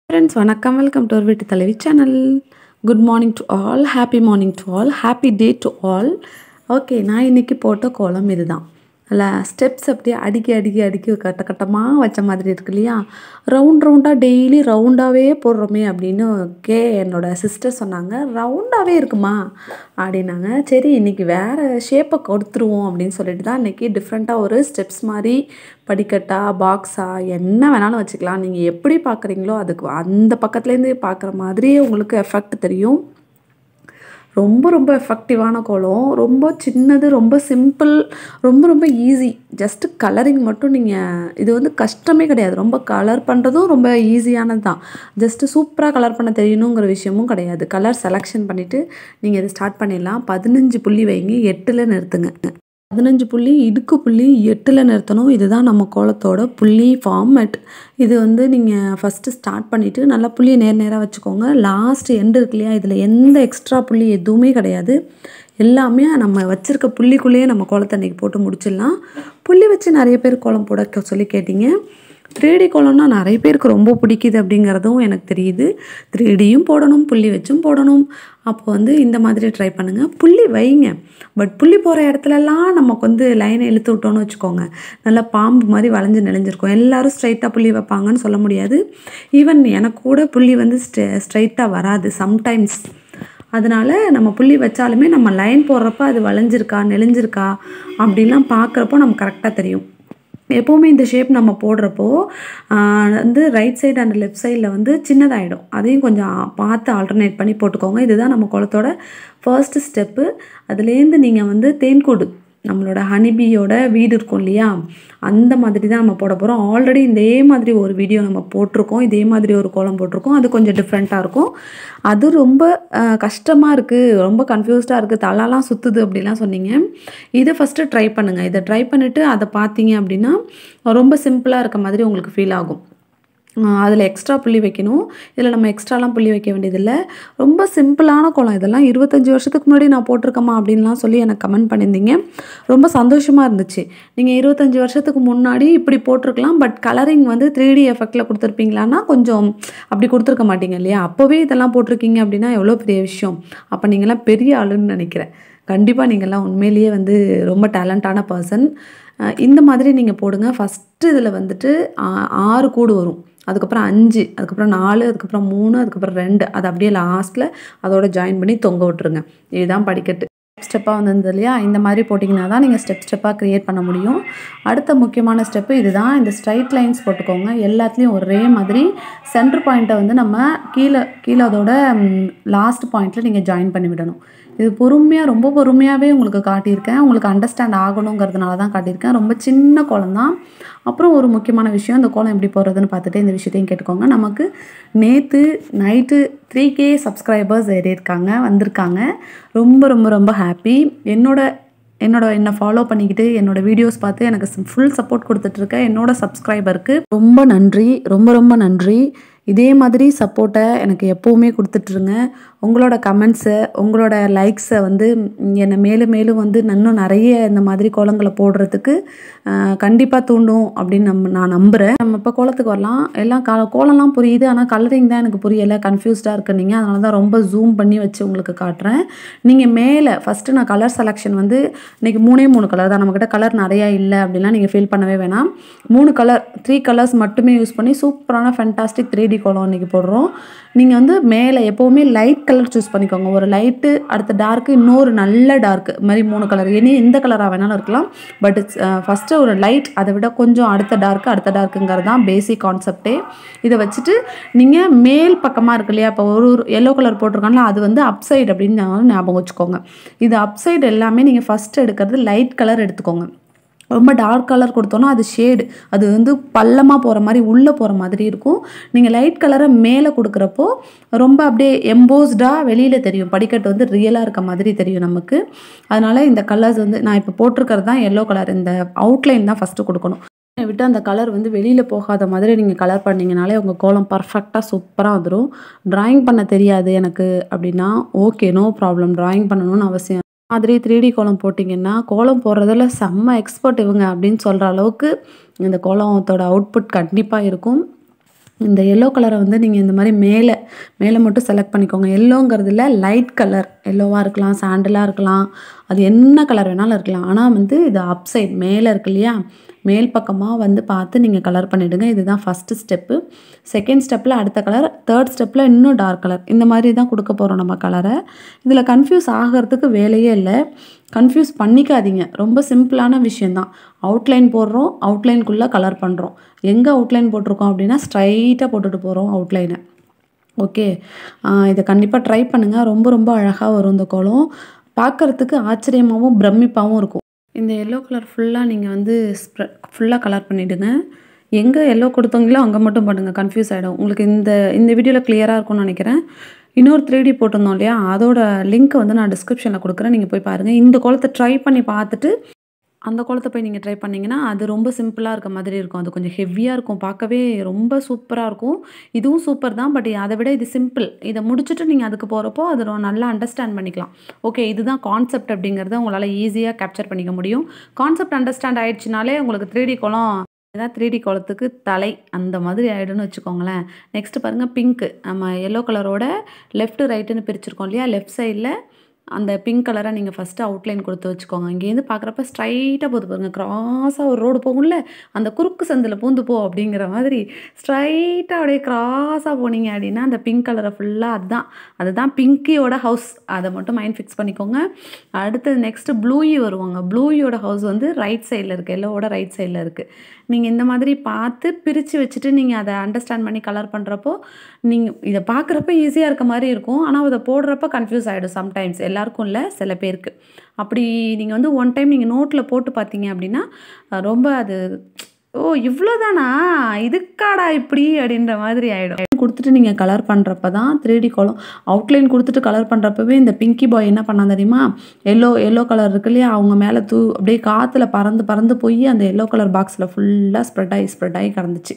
friends வணக்கம் welcome to ஒரு வீட்டு தலைவி channel good morning to all happy morning to all happy day to all okay நான் இன்றைக்கி போட்ட கோலம் இதுதான் அதில் ஸ்டெப்ஸ் அப்படியே அடுக்கி அடுக்கி அடுக்கி கட்ட கட்டமாக வச்ச மாதிரி இருக்கு இல்லையா ரவுண்ட் ரவுண்டாக டெய்லி ரவுண்டாகவே போடுறோமே அப்படின்னு கே என்னோட சிஸ்டர் சொன்னாங்க ரவுண்டாகவே இருக்குமா அப்படின்னாங்க சரி இன்றைக்கி வேறு ஷேப்பை கொடுத்துருவோம் அப்படின்னு சொல்லிட்டு தான் இன்றைக்கி டிஃப்ரெண்ட்டாக ஒரு ஸ்டெப்ஸ் மாதிரி படிக்கட்டா பாக்ஸா என்ன வேணாலும் வச்சுக்கலாம் நீங்கள் எப்படி பார்க்குறீங்களோ அதுக்கு அந்த பக்கத்துலேருந்து பார்க்குற மாதிரியே உங்களுக்கு எஃபெக்ட் தெரியும் ரொம்ப ரொம்ப எஃபெக்டிவான கோலம் ரொம்ப சின்னது ரொம்ப சிம்பிள் ரொம்ப ரொம்ப ஈஸி ஜஸ்ட்டு கலரிங் மட்டும் நீங்கள் இது வந்து கஷ்டமே கிடையாது ரொம்ப கலர் பண்ணுறதும் ரொம்ப ஈஸியானது தான் ஜஸ்ட்டு சூப்பராக கலர் பண்ண தெரியணுங்கிற விஷயமும் கிடையாது கலர் செலெக்ஷன் பண்ணிவிட்டு நீங்கள் இதை ஸ்டார்ட் பண்ணிடலாம் பதினஞ்சு புள்ளி வைங்க எட்டில் நிறுத்துங்க பதினஞ்சு புள்ளி இடுக்கு புள்ளி எட்டில் நிறுத்தணும் இதுதான் நம்ம கோலத்தோட புள்ளி ஃபார்மேட் இது வந்து நீங்கள் ஃபஸ்ட்டு ஸ்டார்ட் பண்ணிவிட்டு நல்லா புள்ளியை நேர் நேராக வச்சுக்கோங்க லாஸ்ட் எண்டு இருக்கு இல்லையா இதில் எந்த எக்ஸ்ட்ரா புள்ளி எதுவுமே கிடையாது எல்லாமே நம்ம வச்சுருக்க புள்ளிக்குள்ளேயே நம்ம கோலத்தை அன்றைக்கி போட்டு முடிச்சிடலாம் புள்ளி வச்சு நிறைய பேர் கோலம் போட சொல்லி கேட்டிங்க த்ரீ டி கோலம்னா நிறைய பேருக்கு ரொம்ப பிடிக்குது அப்படிங்கிறதும் எனக்கு தெரியுது த்ரீ டியும் போடணும் புள்ளி வச்சும் போடணும் அப்போ வந்து இந்த மாதிரி ட்ரை பண்ணுங்கள் புள்ளி வைங்க பட் புள்ளி போகிற இடத்துலலாம் நமக்கு வந்து லைனை இழுத்து விட்டோன்னு வச்சுக்கோங்க நல்லா பாம்பு மாதிரி வளைஞ்சு நெளிஞ்சிருக்கும் எல்லோரும் ஸ்ட்ரைட்டாக புள்ளி வைப்பாங்கன்னு சொல்ல முடியாது ஈவன் எனக்கு கூட புள்ளி வந்து ஸ்ட்ரெ ஸ்ட்ரைட்டாக வராது சம்டைம்ஸ் அதனால் நம்ம புள்ளி வச்சாலுமே நம்ம லைன் போடுறப்ப அது வளைஞ்சிருக்கா நெளிஞ்சிருக்கா அப்படின்லாம் பார்க்குறப்போ நமக்கு கரெக்டாக தெரியும் எப்போவுமே இந்த ஷேப் நம்ம போடுறப்போ வந்து ரைட் சைடு அண்ட் லெஃப்ட் சைடில் வந்து சின்னதாகிடும் அதையும் கொஞ்சம் பார்த்து ஆல்டர்னேட் பண்ணி போட்டுக்கோங்க இதுதான் நம்ம குளத்தோட ஃபர்ஸ்ட் ஸ்டெப்பு அதுலேருந்து நீங்கள் வந்து தேன்கூடு நம்மளோட ஹனிபியோட வீடு இருக்கும் இல்லையா அந்த மாதிரி தான் நம்ம போட போகிறோம் ஆல்ரெடி இதே மாதிரி ஒரு வீடியோ நம்ம போட்டிருக்கோம் இதே மாதிரி ஒரு கோலம் போட்டிருக்கோம் அது கொஞ்சம் டிஃப்ரெண்ட்டாக இருக்கும் அது ரொம்ப கஷ்டமாக இருக்குது ரொம்ப கன்ஃபியூஸ்டாக இருக்குது தலைலாம் சுற்றுது அப்படிலாம் சொன்னீங்க இதை ஃபஸ்ட்டு ட்ரை பண்ணுங்கள் இதை ட்ரை பண்ணிவிட்டு அதை பார்த்தீங்க அப்படின்னா ரொம்ப சிம்பிளாக இருக்க மாதிரி உங்களுக்கு ஃபீல் ஆகும் அதில் எக்ஸ்ட்ரா புள்ளி வைக்கணும் இதில் நம்ம எக்ஸ்ட்ராலாம் புள்ளி வைக்க வேண்டியதில்லை ரொம்ப சிம்பிளான கோலம் இதெல்லாம் இருபத்தஞ்சி வருஷத்துக்கு முன்னாடி நான் போட்டிருக்கேம்மா அப்படின்லாம் சொல்லி எனக்கு கமெண்ட் பண்ணியிருந்தீங்க ரொம்ப சந்தோஷமாக இருந்துச்சு நீங்கள் இருபத்தஞ்சி வருஷத்துக்கு முன்னாடி இப்படி போட்டிருக்கலாம் பட் கலரிங் வந்து த்ரீ டி எஃபெக்டில் கொடுத்துருப்பீங்களான்னா கொஞ்சம் அப்படி கொடுத்துருக்க மாட்டீங்க இல்லையா அப்போவே இதெல்லாம் போட்டிருக்கீங்க அப்படின்னா எவ்வளோ பெரிய விஷயம் அப்போ நீங்களாம் பெரிய ஆளுன்னு நினைக்கிறேன் கண்டிப்பாக நீங்கள்லாம் உண்மையிலேயே வந்து ரொம்ப டேலண்டான பர்சன் இந்த மாதிரி நீங்கள் போடுங்க ஃபஸ்ட்டு இதில் வந்துட்டு ஆறு கூடு வரும் அதுக்கப்புறம் அஞ்சு அதுக்கப்புறம் நாலு அதுக்கப்புறம் மூணு அதுக்கப்புறம் ரெண்டு அது அப்படியே லாஸ்ட்டில் அதோட ஜாயின் பண்ணி தொங்க விட்டுருங்க இதுதான் படிக்கட்டு ஸ்டெப்பாக வந்திருந்தது இல்லையா இந்த மாதிரி போட்டிங்கன்னா தான் நீங்கள் ஸ்டெப் ஸ்டெப்பாக க்ரியேட் பண்ண முடியும் அடுத்த முக்கியமான ஸ்டெப்பு இதுதான் இந்த ஸ்ட்ரைட் லைன்ஸ் போட்டுக்கோங்க எல்லாத்துலேயும் ஒரே மாதிரி சென்டர் பாயிண்ட்டை வந்து நம்ம கீழே கீழே அதோட லாஸ்ட் பாயிண்ட்டில் நீங்கள் ஜாயின் பண்ணி விடணும் இது பொறுமையாக ரொம்ப பொறுமையாகவே உங்களுக்கு காட்டியிருக்கேன் உங்களுக்கு அண்டர்ஸ்டாண்ட் ஆகணுங்கிறதுனால தான் காட்டியிருக்கேன் ரொம்ப சின்ன கோலம் தான் அப்புறம் ஒரு முக்கியமான விஷயம் இந்த கோலம் எப்படி போடுறதுன்னு பார்த்துட்டு இந்த விஷயத்தையும் கேட்டுக்கோங்க நமக்கு நேற்று நைட்டு த்ரீ கே சப்ஸ்கிரைபர்ஸ் ஏறியிருக்காங்க வந்திருக்காங்க ரொம்ப ரொம்ப ரொம்ப ஹாப்பி என்னோட என்னோட என்னை ஃபாலோ பண்ணிக்கிட்டு என்னோட வீடியோஸ் பார்த்து எனக்கு ஃபுல் சப்போர்ட் கொடுத்துட்ருக்க என்னோட சப்ஸ்கிரைபருக்கு ரொம்ப நன்றி ரொம்ப ரொம்ப நன்றி இதே மாதிரி சப்போர்ட்டை எனக்கு எப்போவுமே கொடுத்துட்ருங்க உங்களோட கமெண்ட்ஸை உங்களோட லைக்ஸை வந்து என்னை மேலும் மேலும் வந்து இன்னும் நிறைய இந்த மாதிரி கோலங்களை போடுறதுக்கு கண்டிப்பாக தூண்டும் அப்படின்னு நம்ம நான் நம்புகிறேன் நம்ம இப்போ கோலத்துக்கு வரலாம் எல்லாம் க கோலம்லாம் புரியுது ஆனால் கலரிங் தான் எனக்கு புரியலை கன்ஃபியூஸ்டாக இருக்கு நீங்கள் அதனால தான் ரொம்ப ஜூம் பண்ணி வச்சு உங்களுக்கு காட்டுறேன் நீங்கள் மேலே ஃபஸ்ட்டு நான் கலர் செலெக்ஷன் வந்து இன்றைக்கி மூணே மூணு கலர் தான் நம்மக்கிட்ட கலர் நிறையா இல்லை அப்படின்லாம் நீங்கள் ஃபீல் பண்ணவே வேணாம் மூணு கலர் த்ரீ கலர்ஸ் மட்டுமே யூஸ் பண்ணி சூப்பரான ஃபென்டாஸ்டிக் த்ரீ டி கோலம் இன்றைக்கி போடுறோம் நீங்கள் வந்து மேலே எப்போவுமே லைட் கலர் சூஸ் பண்ணிக்கோங்க ஒரு லைட்டு அடுத்த டார்க்கு இன்னொரு நல்ல டார்க்கு மாதிரி மூணு கலர் இனி எந்த கலராக வேணாலும் இருக்கலாம் பட் இட்ஸ் ஃபஸ்ட்டு ஒரு லைட் அதை விட கொஞ்சம் அடுத்த டார்க்கு அடுத்த டார்க்குங்கிறது தான் பேசிக் கான்செப்டே இதை வச்சுட்டு நீங்கள் மேல் பக்கமாக இருக்கு இல்லையா இப்போ ஒரு ஒரு எல்லோ கலர் போட்டிருக்காங்களா அது வந்து அப்சைடு அப்படின்னு ஞாபகம் வச்சுக்கோங்க இது அப்சைடு எல்லாமே நீங்கள் ஃபஸ்ட்டு எடுக்கிறது லைட் கலர் எடுத்துக்கோங்க ரொம்ப டார்க் கலர் கொடுத்தோன்னா அது ஷேடு அது வந்து பள்ளமாக போகிற மாதிரி உள்ளே போகிற மாதிரி இருக்கும் நீங்கள் லைட் கலரை மேலே கொடுக்குறப்போ ரொம்ப அப்படியே எம்போஸ்டாக வெளியில் தெரியும் படிக்கட்டு வந்து ரியலாக இருக்க மாதிரி தெரியும் நமக்கு அதனால் இந்த கலர்ஸ் வந்து நான் இப்போ போட்டிருக்கிறது தான் எல்லோ கலர் இந்த அவுட்லைன் தான் ஃபஸ்ட்டு கொடுக்கணும் விட்டு அந்த கலர் வந்து வெளியில் போகாத மாதிரி நீங்கள் கலர் பண்ணிங்கனாலே உங்கள் கோலம் பர்ஃபெக்டாக சூப்பராக வந்துடும் ட்ராயிங் பண்ண தெரியாது எனக்கு அப்படின்னா ஓகே நோ ப்ராப்ளம் ட்ராயிங் பண்ணணும்னு அவசியம் மாதிரி த்ரீ டி கோலம் போட்டிங்கன்னா கோலம் போடுறதுல செம்ம எக்ஸ்பர்ட் இவங்க அப்படின்னு சொல்கிற அளவுக்கு இந்த கோலத்தோட அவுட்புட் கண்டிப்பாக இருக்கும் இந்த எல்லோ கலரை வந்து நீங்கள் இந்த மாதிரி மேலே மேலே மட்டும் செலக்ட் பண்ணிக்கோங்க எல்லோங்கிறதுல லைட் கலர் எல்லோவாக இருக்கலாம் சாண்டலாக இருக்கலாம் அது என்ன கலர் வேணாலும் இருக்கலாம் ஆனால் வந்து இது அப் சைட் மேலே இருக்கு இல்லையா மேல் பக்கமாக வந்து பார்த்து நீங்கள் கலர் பண்ணிவிடுங்க இதுதான் ஃபஸ்ட்டு ஸ்டெப்பு செகண்ட் ஸ்டெப்பில் அடுத்த கலர் தேர்ட் ஸ்டெப்பில் இன்னும் டார்க் கலர் இந்த மாதிரி தான் கொடுக்க போகிறோம் நம்ம கலரை இதில் கன்ஃபியூஸ் ஆகிறதுக்கு வேலையே இல்லை கன்ஃபியூஸ் பண்ணிக்காதீங்க ரொம்ப சிம்பிளான விஷயந்தான் அவுட்லைன் போடுறோம் அவுட்லைனுக்குள்ளே கலர் பண்ணுறோம் எங்கே அவுட்லைன் போட்டிருக்கோம் அப்படின்னா ஸ்ட்ரைட்டாக போட்டுட்டு போகிறோம் அவுட்லைனை ஓகே இதை கண்டிப்பாக ட்ரை பண்ணுங்கள் ரொம்ப ரொம்ப அழகாக வரும் இந்த கோலம் பார்க்குறதுக்கு ஆச்சரியமாகவும் பிரமிப்பாகவும் இருக்கும் இந்த எல்லோ கலர் ஃபுல்லாக நீங்கள் வந்து ஸ்ப்ரெ ஃபுல்லாக கலர் பண்ணிவிடுங்க எங்கே எல்லோ கொடுத்தவங்களோ அங்கே மட்டும் பண்ணுங்கள் கன்ஃபியூஸ் ஆகிடும் உங்களுக்கு இந்த இந்த வீடியோவில் கிளியராக இருக்கும்னு நினைக்கிறேன் இன்னொரு த்ரீ டி போட்டிருந்தோம் இல்லையா அதோட லிங்க் வந்து நான் டிஸ்கிரிப்ஷனில் கொடுக்குறேன் நீங்கள் போய் பாருங்கள் இந்த கோலத்தை ட்ரை பண்ணி பார்த்துட்டு அந்த கோலத்தை போய் நீங்கள் ட்ரை பண்ணிங்கன்னா அது ரொம்ப சிம்பிளாக இருக்க மாதிரி இருக்கும் அது கொஞ்சம் ஹெவியாக இருக்கும் பார்க்கவே ரொம்ப சூப்பராக இருக்கும் இதுவும் சூப்பர் தான் பட் அதை விட இது சிம்பிள் இதை முடிச்சுட்டு நீங்கள் அதுக்கு போகிறப்போ அது ரொ- நல்லா அண்டர்ஸ்டாண்ட் பண்ணிக்கலாம் ஓகே இதுதான் கான்செப்ட் அப்படிங்கிறத உங்களால் ஈஸியாக கேப்சர் பண்ணிக்க முடியும் கான்செப்ட் அண்டர்ஸ்டாண்ட் ஆயிடுச்சுனாலே உங்களுக்கு த்ரீ டி கோலம் இதான் த்ரீ டி கோலத்துக்கு தலை அந்த மாதிரி ஆகிடும்னு வச்சுக்கோங்களேன் நெக்ஸ்ட் பாருங்கள் பிங்க்கு நம்ம எல்லோ கலரோட லெஃப்ட் ரைட்டுன்னு பிரிச்சிருக்கோம் இல்லையா லெஃப்ட் சைடில் அந்த பிங்க் கலரை நீங்கள் ஃபஸ்ட்டு அவுட்லைன் கொடுத்து வச்சுக்கோங்க இங்கேருந்து பார்க்குறப்ப ஸ்ட்ரைட்டாக போகுது பாருங்க கிராஸாக ஒரு ரோடு போகும்ல அந்த குறுக்கு சந்தில் பூந்து போ அப்படிங்கிற மாதிரி ஸ்ட்ரைட்டாக அப்படியே கிராஸாக போனீங்க அப்படின்னா அந்த பிங்க் கலரை ஃபுல்லாக அதுதான் அதுதான் பிங்கியோட ஹவுஸ் அதை மட்டும் மைண்ட் ஃபிக்ஸ் பண்ணிக்கோங்க அடுத்தது நெக்ஸ்ட்டு ப்ளூயி வருவாங்க ப்ளூயோட ஹவுஸ் வந்து ரைட் சைடில் இருக்குது எல்லோவோட ரைட் சைடில் இருக்குது நீங்கள் இந்த மாதிரி பார்த்து பிரித்து வச்சுட்டு நீங்கள் அதை அண்டர்ஸ்டாண்ட் பண்ணி கலர் பண்ணுறப்போ நீங்கள் இதை பார்க்குறப்ப ஈஸியாக இருக்க மாதிரி இருக்கும் ஆனால் அதை போடுறப்ப கன்ஃபியூஸ் ஆகிடும் சம்டைம்ஸ் எல்லாருக்கும் இல்லை சில பேருக்கு அப்படி நீங்கள் வந்து ஒன் டைம் நீங்கள் நோட்டில் போட்டு பார்த்தீங்க அப்படின்னா அஹ் ரொம்ப அது ஓ இவ்வளோதானா இதுக்காடா இப்படி அப்படின்ற மாதிரி ஆகிடும் கொடுத்துட்டு நீங்கள் கலர் பண்ணுறப்ப தான் த்ரீ டி கோலம் அவுட்லைன் கொடுத்துட்டு கலர் பண்ணுறப்பவே இந்த பிங்கி பாய் என்ன பண்ணா தெரியுமா எல்லோ எல்லோ கலர் இருக்கு இல்லையா அவங்க மேலே தூ அப்படியே காற்றுல பறந்து பறந்து போய் அந்த எல்லோ கலர் பாக்ஸில் ஃபுல்லாக ஸ்ப்ரெட் ஆகி ஸ்ப்ரெட் ஆகி கிடந்துச்சு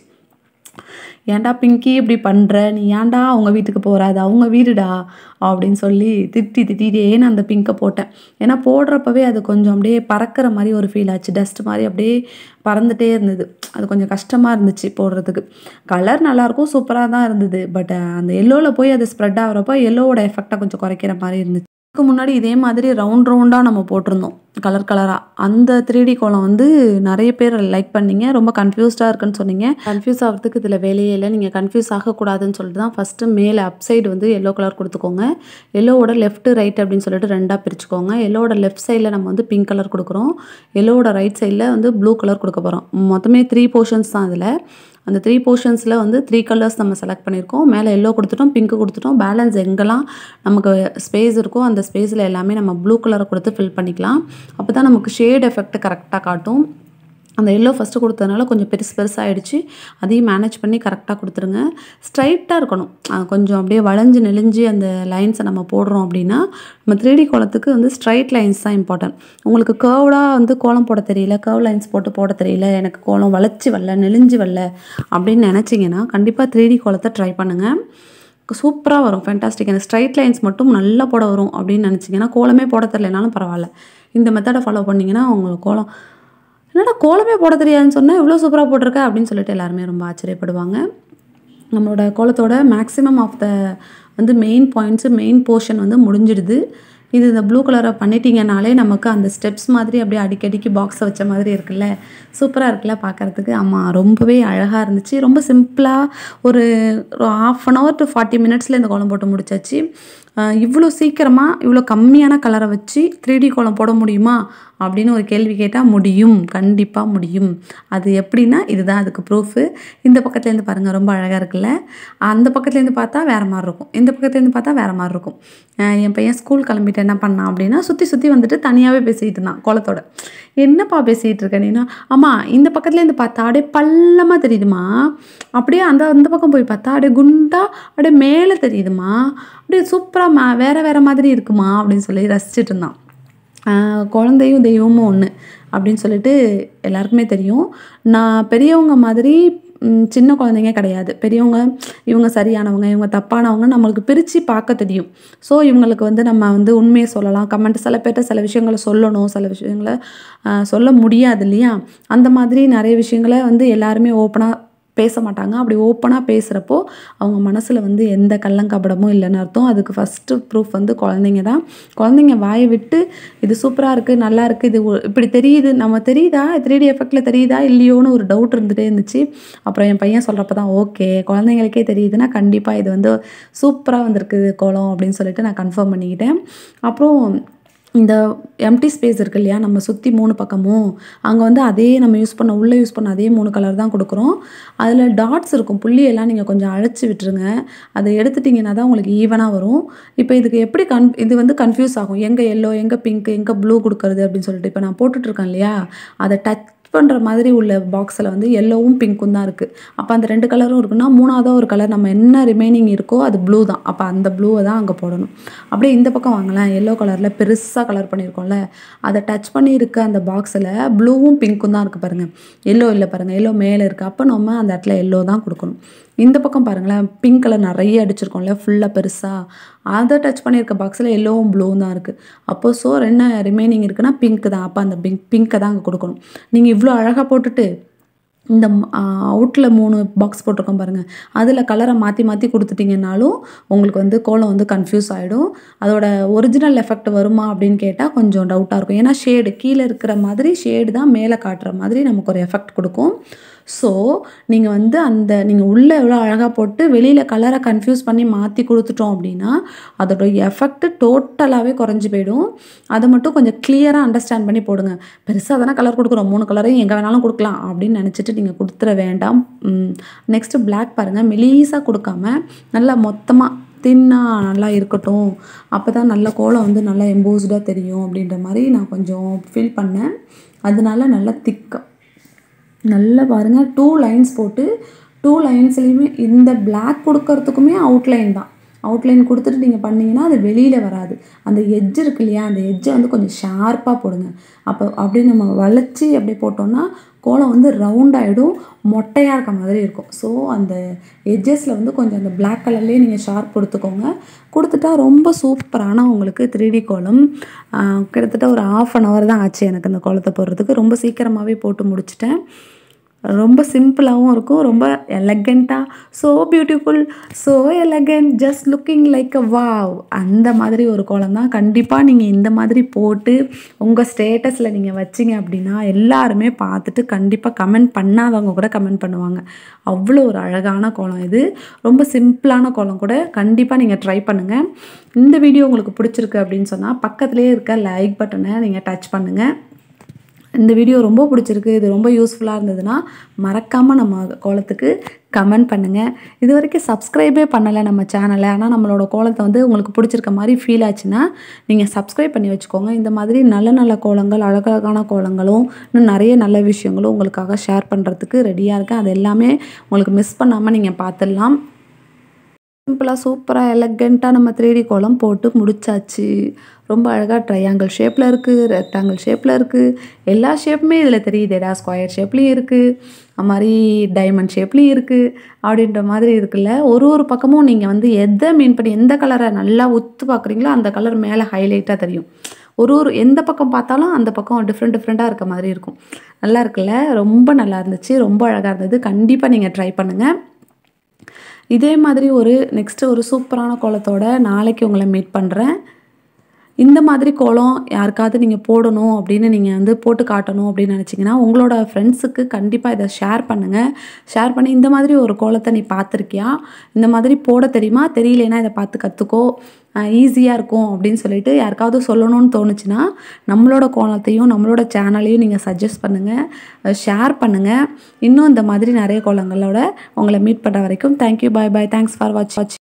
ஏன்டா பிங்கி இப்படி பண்ணுற நீ ஏன்டா அவங்க வீட்டுக்கு போகிற அது அவங்க வீடுடா அப்படின்னு சொல்லி திட்டி திட்டிகிட்டே நான் அந்த பிங்கை போட்டேன் ஏன்னா போடுறப்பவே அது கொஞ்சம் அப்படியே பறக்கிற மாதிரி ஒரு ஃபீல் ஆச்சு டஸ்ட் மாதிரி அப்படியே பறந்துட்டே இருந்தது அது கொஞ்சம் கஷ்டமாக இருந்துச்சு போடுறதுக்கு கலர் நல்லாயிருக்கும் சூப்பராக தான் இருந்தது பட் அந்த எல்லோவில் போய் அது ஸ்ப்ரெட் ஆகிறப்போ எல்லோவோட எஃபெக்டை கொஞ்சம் குறைக்கிற மாதிரி இருந்துச்சு இதுக்கு முன்னாடி இதே மாதிரி ரவுண்ட் ரவுண்டாக நம்ம போட்டிருந்தோம் கலர் கலராக அந்த த்ரீ டி கோலம் வந்து நிறைய பேர் லைக் பண்ணீங்க ரொம்ப கன்ஃபியூஸ்டாக இருக்குன்னு சொன்னீங்க கன்ஃபியூஸ் ஆகிறதுக்கு இதில் வேலையே இல்லை நீங்கள் கன்ஃபியூஸ் ஆகக்கூடாதுன்னு சொல்லிட்டு தான் ஃபஸ்ட்டு மேலே அப் சைடு வந்து எல்லோ கலர் கொடுத்துக்கோங்க எல்லோவோட லெஃப்ட் ரைட் அப்படின்னு சொல்லிட்டு ரெண்டாக பிரிச்சுக்கோங்க எல்லோவோட லெஃப்ட் சைடில் நம்ம வந்து பிங்க் கலர் கொடுக்குறோம் எல்லோவோட ரைட் சைடில் வந்து ப்ளூ கலர் கொடுக்க போகிறோம் மொத்தமே த்ரீ போர்ஷன்ஸ் தான் அதில் அந்த த்ரீ போர்ஷன்ஸில் வந்து த்ரீ கலர்ஸ் நம்ம செலக்ட் பண்ணியிருக்கோம் மேலே எல்லோ கொடுத்துட்டோம் பிங்க்கு கொடுத்துட்டோம் பேலன்ஸ் எங்கெல்லாம் நமக்கு ஸ்பேஸ் இருக்கோ அந்த ஸ்பேஸில் எல்லாமே நம்ம ப்ளூ கலரை கொடுத்து ஃபில் பண்ணிக்கலாம் அப்போ தான் நமக்கு ஷேட் எஃபெக்ட் கரெக்டாக காட்டும் அந்த எல்லோ ஃபஸ்ட்டு கொடுத்ததுனால கொஞ்சம் பெருசு பெருசாகிடுச்சு அதையும் மேனேஜ் பண்ணி கரெக்டாக கொடுத்துருங்க ஸ்ட்ரைட்டாக இருக்கணும் அது கொஞ்சம் அப்படியே வளைஞ்சு நெளிஞ்சு அந்த லைன்ஸை நம்ம போடுறோம் அப்படின்னா நம்ம த்ரீ டி கோலத்துக்கு வந்து ஸ்ட்ரைட் லைன்ஸ் தான் இம்பார்ட்டன்ட் உங்களுக்கு கேர்வ்டாக வந்து கோலம் போட தெரியல கேர்வ் லைன்ஸ் போட்டு போட தெரியல எனக்கு கோலம் வளைச்சி வரல நெளிஞ்சு வரல அப்படின்னு நினச்சிங்கன்னா கண்டிப்பாக த்ரீ டி கோலத்தை ட்ரை பண்ணுங்கள் சூப்பராக வரும் ஃபேண்டாஸ்டிக் எனக்கு ஸ்ட்ரைட் லைன்ஸ் மட்டும் நல்லா போட வரும் அப்படின்னு நினச்சிங்கன்னா கோலமே போட தெரியலனாலும் பரவாயில்ல இந்த மெத்தடை ஃபாலோ பண்ணிங்கன்னா உங்களுக்கு கோலம் என்னடா கோலமே போட தெரியாதுன்னு சொன்னால் இவ்வளோ சூப்பராக போட்டிருக்க அப்படின்னு சொல்லிட்டு எல்லாருமே ரொம்ப ஆச்சரியப்படுவாங்க நம்மளோட கோலத்தோட மேக்ஸிமம் ஆஃப் த வந்து மெயின் பாயிண்ட்ஸு மெயின் போர்ஷன் வந்து முடிஞ்சிடுது இது இந்த ப்ளூ கலரை பண்ணிட்டீங்கனாலே நமக்கு அந்த ஸ்டெப்ஸ் மாதிரி அப்படியே அடிக்கடிக்கு பாக்ஸை வச்ச மாதிரி இருக்குல்ல சூப்பராக இருக்குல்ல பார்க்குறதுக்கு ஆமாம் ரொம்பவே அழகாக இருந்துச்சு ரொம்ப சிம்பிளாக ஒரு half an hour to forty மினிட்ஸில் இந்த கோலம் போட்டு முடிச்சாச்சு அஹ் இவ்வளோ சீக்கிரமாக இவ்வளோ கம்மியான கலரை வச்சு த்ரீ டி கோலம் போட முடியுமா அப்படின்னு ஒரு கேள்வி கேட்டால் முடியும் கண்டிப்பாக முடியும் அது எப்படின்னா இதுதான் அதுக்கு ப்ரூஃபு இந்த பக்கத்துலேருந்து பாருங்கள் ரொம்ப அழகாக இருக்குல்ல அந்த பக்கத்துலேருந்து பார்த்தா வேறு மாதிரி இருக்கும் இந்த பக்கத்துலேருந்து பார்த்தா வேறு மாதிரி இருக்கும் அஹ் என் பையன் ஸ்கூல் கிளம்பிட்டு என்ன பண்ணான் அப்படின்னா சுற்றி சுற்றி வந்துட்டு தனியாகவே பேசிகிட்டு இருந்தான் கோலத்தோட என்னப்பா பேசிகிட்டு இருக்க நீனா ஆமாம் இந்த பக்கத்துலேருந்து பார்த்தா அப்படியே பள்ளமாக தெரியுதுமா அப்படியே அந்த அந்த பக்கம் போய் பார்த்தா அப்படியே குண்டா அப்படியே மேலே தெரியுதுமா அப்படியே சூப்பராக மா வேறு வேறு மாதிரி இருக்குமா அப்படின்னு சொல்லி ரசிச்சிட்டு இருந்தான் ஆஹ் குழந்தையும் தெய்வமும் ஒன்று அப்படின்னு சொல்லிட்டு எல்லாருக்குமே தெரியும் நான் பெரியவங்க மாதிரி ம், சின்ன குழந்தைங்க கிடையாது பெரியவங்க இவங்க சரியானவங்க இவங்க தப்பானவங்க நம்மளுக்கு பிரித்து பார்க்க தெரியும் ஸோ இவங்களுக்கு வந்து நம்ம வந்து உண்மையை சொல்லலாம் கமெண்ட் சில பேர்ட்ட சில விஷயங்களை சொல்லணும் சில விஷயங்களை ஆஹ், சொல்ல முடியாது இல்லையா அந்த மாதிரி நிறைய விஷயங்களை வந்து எல்லாருமே ஓப்பனாக பேச மாட்டாங்க அப்படி ஓப்பனாக பேசுகிறப்போ அவங்க மனசில் வந்து எந்த கள்ளங்கபடமும் இல்லைன்னு அர்த்தம் அதுக்கு ஃபஸ்ட்டு ப்ரூஃப் வந்து குழந்தைங்க தான் குழந்தைங்க வாயை விட்டு இது சூப்பராக இருக்குது நல்லா இருக்குது இது ஒ- இப்படி தெரியுது நம்ம தெரியுதா த்ரீ டி எஃபெக்டில் தெரியுதா இல்லையோன்னு ஒரு டவுட் இருந்துகிட்டே இருந்துச்சு அப்புறம் என் பையன் சொல்கிறப்ப தான் ஓகே குழந்தைங்களுக்கே தெரியுதுன்னா கண்டிப்பாக இது வந்து சூப்பராக வந்திருக்குது கோலம் அப்படின்னு சொல்லிட்டு நான் கன்ஃபார்ம் பண்ணிக்கிட்டேன் அப்புறம் இந்த எம்டி ஸ்பேஸ் இருக்கு இல்லையா நம்ம சுற்றி மூணு பக்கமும் அங்கே வந்து அதே நம்ம யூஸ் பண்ண உள்ளே யூஸ் பண்ண அதே மூணு கலர் தான் கொடுக்குறோம் அதில் டாட்ஸ் இருக்கும் புள்ளியெல்லாம் நீங்கள் கொஞ்சம் அழைச்சி விட்டுருங்க அதை எடுத்துட்டிங்கன்னா தான் உங்களுக்கு ஈவனாக வரும் இப்போ இதுக்கு எப்படி கன் இது வந்து கன்ஃபியூஸ் ஆகும் எங்கே எல்லோ எங்கே பிங்க் எங்கே ப்ளூ கொடுக்குறது அப்படின்னு சொல்லிட்டு இப்போ நான் போட்டுட்ருக்கேன் இல்லையா அதை டச் பண்ணுற மாதிரி உள்ள பாக்ஸில் வந்து எல்லோவும் பிங்க்கும் தான் இருக்குது அப்போ அந்த ரெண்டு கலரும் இருக்குன்னா மூணாவதாக ஒரு கலர் நம்ம என்ன ரிமைனிங் இருக்கோ அது ப்ளூ தான் அப்போ அந்த ப்ளூவை தான் அங்கே போடணும் அப்படியே இந்த பக்கம் வாங்கலாம் எல்லோ கலரில் பெருசாக கலர் பண்ணியிருக்கோம்ல அதை டச் பண்ணி இருக்க அந்த பாக்ஸில் ப்ளூவும் பிங்க்கும் தான் இருக்குது பாருங்கள் எல்லோ இல்லை பாருங்கள் எல்லோ மேலே இருக்குது அப்போ நம்ம அந்த இடத்துல எல்லோ தான் கொடுக்கணும் இந்த பக்கம் பாருங்களேன் பிங்க் கலர் நிறைய அடிச்சிருக்கோம்ல ஃபுல்லாக பெருசாக அதை டச் பண்ணியிருக்க பாக்ஸில் எல்லோவும் ப்ளூவும் தான் இருக்குது அப்போ ஸோ என்ன ரிமைனிங் இருக்குன்னா பிங்க் தான் அப்போ அந்த பிங்க் பிங்க்கை தான் அங்கே கொடுக்கணும் நீங்கள் இவ்வளோ அழகாக போட்டுட்டு இந்த அவுட்டில் மூணு பாக்ஸ் போட்டிருக்கோம் பாருங்கள் அதில் கலரை மாற்றி மாற்றி கொடுத்துட்டிங்கனாலும் உங்களுக்கு வந்து கோலம் வந்து கன்ஃபியூஸ் ஆகிடும் அதோட ஒரிஜினல் எஃபெக்ட் வருமா அப்படின்னு கேட்டால் கொஞ்சம் டவுட்டாக இருக்கும் ஏன்னா ஷேடு கீழே இருக்கிற மாதிரி ஷேடு தான் மேலே காட்டுற மாதிரி நமக்கு ஒரு எஃபெக்ட் கொடுக்கும் ஸோ நீங்கள் வந்து அந்த நீங்கள் உள்ளே எவ்வளோ அழகாக போட்டு வெளியில் கலரை கன்ஃபியூஸ் பண்ணி மாற்றி கொடுத்துட்டோம் அப்படின்னா அதோட எஃபெக்ட் டோட்டலாகவே குறைஞ்சி போயிடும் அதை மட்டும் கொஞ்சம் கிளியராக அண்டர்ஸ்டாண்ட் பண்ணி போடுங்க பெருசாக தானே கலர் கொடுக்குறோம் மூணு கலரையும் எங்கே வேணாலும் கொடுக்கலாம் அப்படின்னு நினச்சிட்டு நீங்கள் கொடுத்துட வேண்டாம் நெக்ஸ்ட்டு பிளாக் பாருங்கள் மெலீஸாக கொடுக்காம நல்லா மொத்தமாக தின்னாக நல்லா இருக்கட்டும் அப்போ தான் நல்ல கோலம் வந்து நல்லா எம்போஸ்டாக தெரியும் அப்படின்ற மாதிரி நான் கொஞ்சம் ஃபீல் பண்ணேன் அதனால நல்லா திக்காக நல்லா பாருங்கள் டூ லைன்ஸ் போட்டு டூ லைன்ஸ்லேயுமே இந்த பிளாக் கொடுக்கறதுக்குமே அவுட்லைன் தான் அவுட்லைன் கொடுத்துட்டு நீங்கள் பண்ணீங்கன்னா அது வெளியில் வராது அந்த எட்ஜ் இருக்கு இல்லையா அந்த எட்ஜை வந்து கொஞ்சம் ஷார்ப்பாக போடுங்க அப்போ அப்படியே நம்ம வளைச்சி அப்படியே போட்டோம்னா கோலம் வந்து ரவுண்ட் ஆகிடும் மொட்டையாக இருக்க மாதிரி இருக்கும் ஸோ அந்த எட்ஜஸில் வந்து கொஞ்சம் அந்த பிளாக் கலர்லேயே நீங்கள் ஷார்ப் கொடுத்துக்கோங்க கொடுத்துட்டா ரொம்ப சூப்பரான உங்களுக்கு த்ரீ டி கோலம் ஆஹ் கிட்டத்தட்ட ஒரு ஆஃப் அன் ஹவர் தான் ஆச்சு எனக்கு அந்த கோலத்தை போடுறதுக்கு ரொம்ப சீக்கிரமாகவே போட்டு முடிச்சிட்டேன் ரொம்ப சிம்பிளாகவும் இருக்கும் ரொம்ப எலகண்ட்டாக so beautiful so elegant just looking like a wow அந்த மாதிரி ஒரு கோலம் தான் கண்டிப்பாக நீங்கள் இந்த மாதிரி போட்டு உங்கள் ஸ்டேட்டஸில் நீங்கள் வச்சிங்க அப்படின்னா எல்லாருமே பார்த்துட்டு கண்டிப்பாக கமெண்ட் பண்ணாதவங்க கூட கமெண்ட் பண்ணுவாங்க அவ்வளோ ஒரு அழகான கோலம் இது ரொம்ப சிம்பிளான கோலம் கூட கண்டிப்பாக நீங்கள் ட்ரை பண்ணுங்கள் இந்த வீடியோ உங்களுக்கு பிடிச்சிருக்கு அப்படின்னு சொன்னால் பக்கத்துலேயே இருக்க லைக் பட்டனை நீங்கள் டச் பண்ணுங்கள் இந்த வீடியோ ரொம்ப பிடிச்சிருக்கு இது ரொம்ப யூஸ்ஃபுல்லாக இருந்ததுன்னா மறக்காமல் நம்ம கோலத்துக்கு கமெண்ட் பண்ணுங்கள் இது வரைக்கும் சப்ஸ்கிரைபே பண்ணலை நம்ம சேனலை ஆனால் நம்மளோட கோலத்தை வந்து உங்களுக்கு பிடிச்சிருக்க மாதிரி ஃபீல் ஆச்சுன்னா நீங்கள் சப்ஸ்கிரைப் பண்ணி வச்சுக்கோங்க இந்த மாதிரி நல்ல நல்ல கோலங்கள் அழகழகான கோலங்களும் இன்னும் நிறைய நல்ல விஷயங்களும் உங்களுக்காக ஷேர் பண்ணுறதுக்கு ரெடியாக இருக்கேன் அது எல்லாமே உங்களுக்கு மிஸ் பண்ணாமல் நீங்கள் பார்த்துடலாம் சிம்பிளாக சூப்பராக எலகண்ட்டாக நம்ம த்ரீடி கோலம் போட்டு முடிச்சாச்சு ரொம்ப அழகாக ட்ரையாங்கிள் ஷேப்பில் இருக்குது ரெக்டாங்கிள் ஷேப்பில் இருக்குது எல்லா ஷேப்புமே இதில் தெரியுதேடா ஸ்கொயர் ஷேப்லேயும் இருக்குது அது மாதிரி டைமண்ட் ஷேப்லேயும் இருக்குது அப்படின்ற மாதிரி இருக்குல்ல ஒரு ஒரு பக்கமும் நீங்கள் வந்து எதை மீன் பண்ணி எந்த கலரை நல்லா உத்து பார்க்குறீங்களோ அந்த கலர் மேலே ஹைலைட்டாக தெரியும் ஒரு ஒரு எந்த பக்கம் பார்த்தாலும் அந்த பக்கம் டிஃப்ரெண்ட் டிஃப்ரெண்ட்டாக இருக்க மாதிரி இருக்கும் நல்லா இருக்குல்ல ரொம்ப நல்லா இருந்துச்சு ரொம்ப அழகாக இருந்தது கண்டிப்பாக நீங்கள் ட்ரை பண்ணுங்கள் இதே மாதிரி ஒரு நெக்ஸ்ட்டு ஒரு சூப்பரான கோலத்தோட நாளைக்கு உங்களை மீட் பண்ணுறேன் இந்த மாதிரி கோலம் யாருக்காவது நீங்கள் போடணும் அப்படின்னு நீங்கள் வந்து போட்டு காட்டணும் அப்படின்னு நினச்சிங்கன்னா உங்களோட ஃப்ரெண்ட்ஸுக்கு கண்டிப்பாக இதை ஷேர் பண்ணுங்கள் ஷேர் பண்ணி இந்த மாதிரி ஒரு கோலத்தை நீ பார்த்துருக்கியா இந்த மாதிரி போட தெரியுமா தெரியலனா இதை பார்த்து கற்றுக்கோ ஈஸியாக இருக்கும் அப்படின்னு சொல்லிட்டு யாருக்காவது சொல்லணும்னு தோணுச்சுன்னா நம்மளோட கோலத்தையும் நம்மளோட சேனலையும் நீங்கள் சஜஸ்ட் பண்ணுங்கள் ஷேர் பண்ணுங்கள் இன்னும் இந்த மாதிரி நிறைய கோலங்களோட உங்களை மீட் பண்ணுற வரைக்கும் thank you bye bye thanks for watch watch